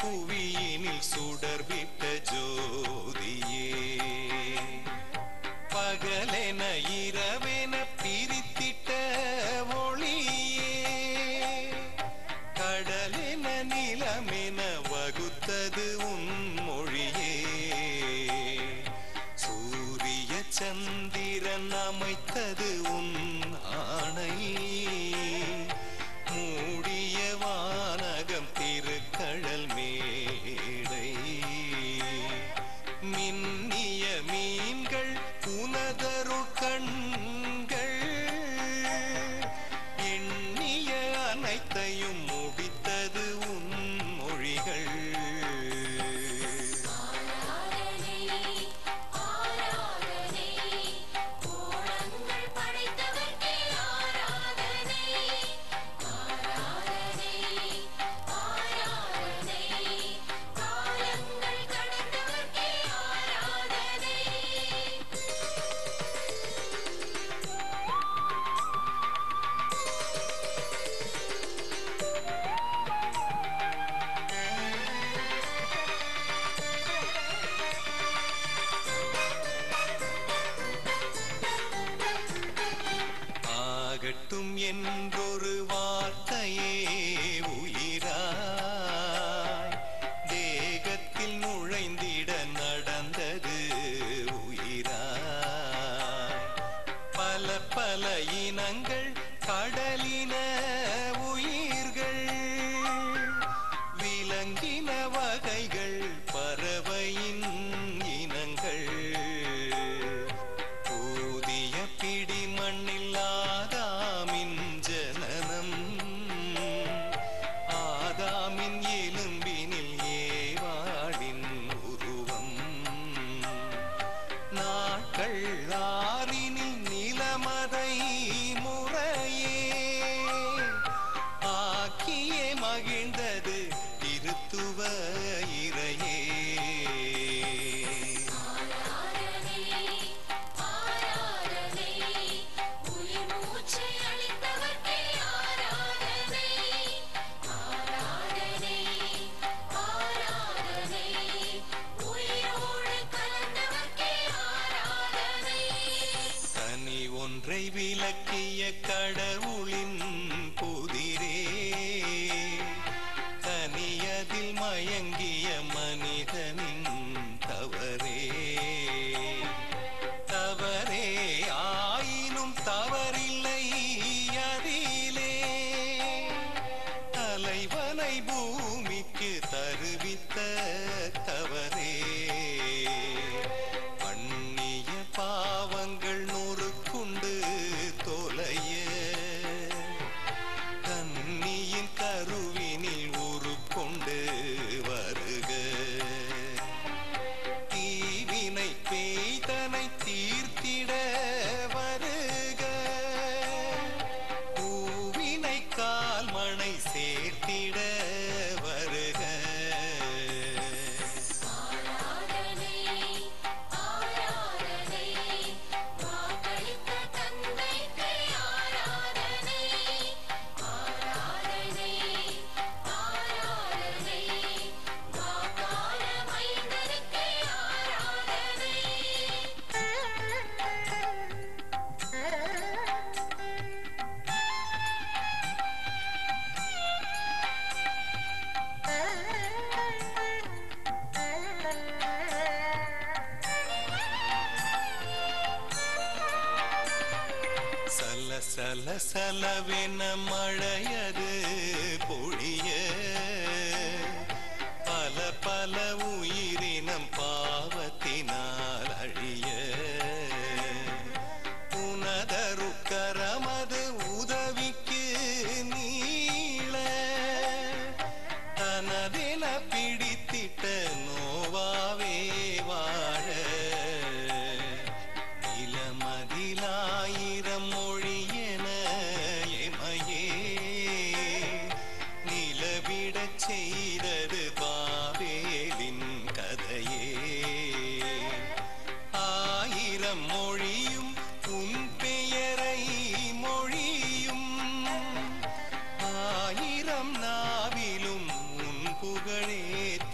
புவியினில் சுடர்விட்ட ஜோதியே பகலென இரவென பிரித்திட்ட ஒளியே கடலென நிலமென வகுத்தது உன் மொழியே சூரிய சந்திரன் அமைத்தது உன் ஆணை மூடிய வானகம் திருக்கடல் மேடை மின்னிய மீன்கள் உனதருள் கண்கள் எண்ணிய அனைத்தையும் முடித்தது உன் மொழிகள் ஆராதனை ஆராதனை கோலங்கள் படைத்தவர்க்கே ஆராதனை ஆராதனை ஆராதனை காலங்கள் கடந்தவர்க்கே ஆராதனை ஆகட்டும் என்றொரு வார்த்தையே உயிராய் தேகத்தில் நுழைந்திட நடந்தது உயிராய் பல பல இனங்கள் கடலின உயிர்கள் விலங்கின வகைகள் பறவையின் இனங்கள் ஊதிய பிடி மண்ணில் ஆதாமின் ஜனனம் ஆதாமின் எலும்பினில் ஏவாளின் உருவம் நாட்கள் ஆறினில் நிலமதை முறையே ஆக்கியே மகிழ்ந்தது திருத்துவ இறையே ஆராதனை ஆராதனை உயிர் மூச்சை அளித்தவர்க்கே ஆராதனை ஆராதனை ஆராதனை உயிரோடு கலந்தவர்க்கே ஆராதனை தனி ஒன்றை விளக்கிய கடவுளின் புதிரே தனியதில் மயங்கிய மனிதனின் தவறே தவறே ஆயினும் தவறில்லை அதிலே தலைவனை பூமிக்கு தருவித்த தவறே பண்ணிய பாவங்கள் நொறுக்குண்டு தொலைய கன்னியின் கருவினில் உருக்கொண்டு வருக தீவினை பேய்தனை தீர்த்திட வருக பூவினை கால்மனை சேர்த்திட வருக ஆராதனை ஆராதனை வாக்களித்த தந்தைக்கு ஆராதனை ஆராதனை ஆராதனை வாக்காள மைந்தனுக்கு ஆராதனை சல சல சலவென மழையது பொழிய பல பல உயிரினம் பாவத்தினால் அழிய உனதருக்கரமது உதவிக்கு நீள தனதென பிடித்திட்ட நோவாவே வாழ நிலமதிலாயிரம் மொழியென எமையே நிலவிடச் செய்தது பாவேலின் கதையே ஆயிரம் மொழியும் உன் பெயரை மொழியும் ஆயிரம் நாவிலும் உன் புகழே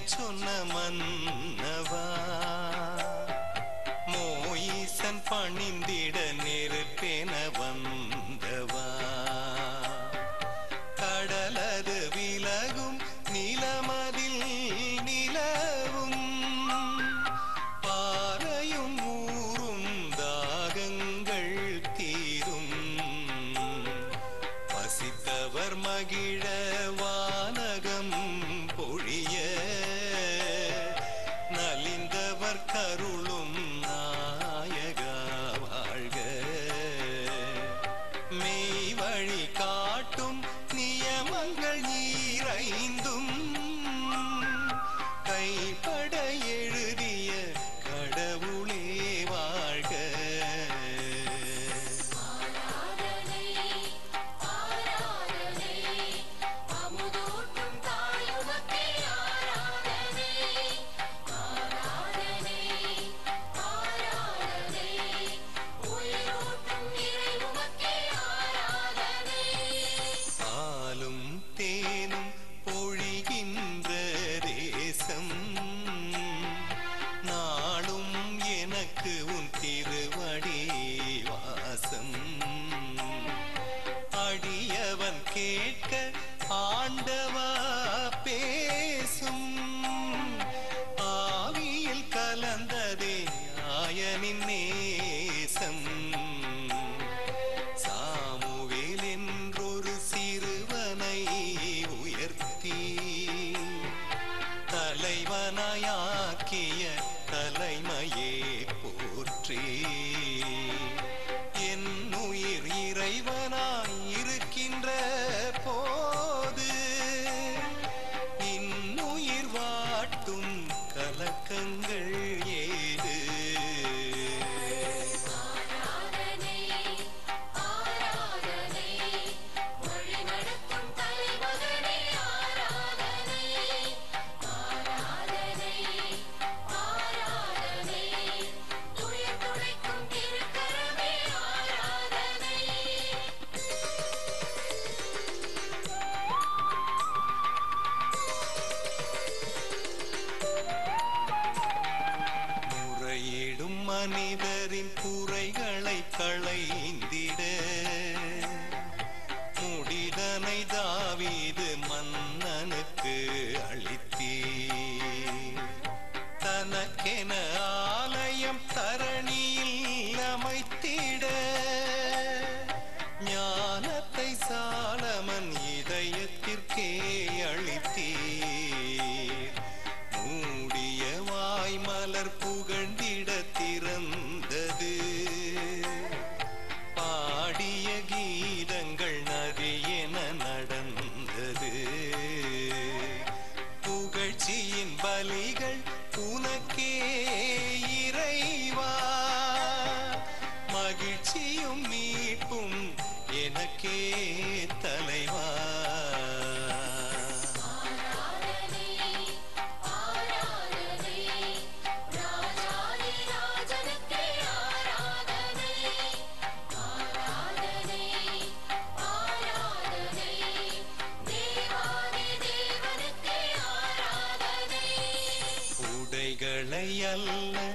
சொன்ன மன்னவா மோயிசன் பணிந்திட நெருப்பென வந்தவா கடலது விலகும் நிலமதில் நிலவும் பாறையும் ஊரும் தாகங்கள் தீரும் பசித்தவர் மகிழ வானகம் பொழிய நலிந்தவர் கருளும் நாயகா வாழ்க மெய் வழி காட்டும் நியமங்கள் நீரைந்தும் கைப்பட எழுதிய கடவுளே வாழ்க ஆராதனை ஆராதனை அமுதூட்டும் தாயுமக்கே ஆராதனை ஆராதனை ஆராதனை உயிரூட்டும் இறைவுமக்கே ஆராதனை பாலும் தேனும் பொழிகின்ற தேசம் நாளும் எனக்கு உன் திருவடி வாசம் அடியவன் கேட்க ஆண்டவா பேசும் ஆவியில் கலந்ததே ஆயனின் நேசம் சாமுவேல் என்றொரு சிறுவனை உயர்த்தி தலைவனாயாக்கிய தலைமையே போற்றி என் உயிர் இறைவனாய் இருக்கின்ற போது இன்னுயிர் வாட்டும் கலக்கங்கள் ஏது ஆராதனை ஆராதனை வழிநடத்தும் தலைமகனே ஆராதனை ஆராதனை ஆராதனை துயர் துடைக்கும் திருக்கரமே ஆராதனை முறையிடும் மனிதரின் குறைகளை களைந்திட முடிதனை தாவீது மன்னனுக்கு அளித்தீர் தனக்கென ஆலயம் தரணியில் அமைத்திட ஞானத்தை சாலமன் இதயத்திற்கே அளித்தீர் மூடிய வாய்மலர் புகழ்ந்திட திறந்தது பாடிய கீதங்கள் நதியென நடந்தது புகழ்ச்சியின் பலிகள் உனக்கே இறைவா மகிழ்ச்சியும் மீட்பும் எனக்கே தலைவா ஆராதனை ஆராதனை ராஜாதி ராஜனுக்கே ஆராதனை ஆராதனை ஆராதனை தேவாதி தேவனுக்கே ஆராதனை உடைகளை அல்ல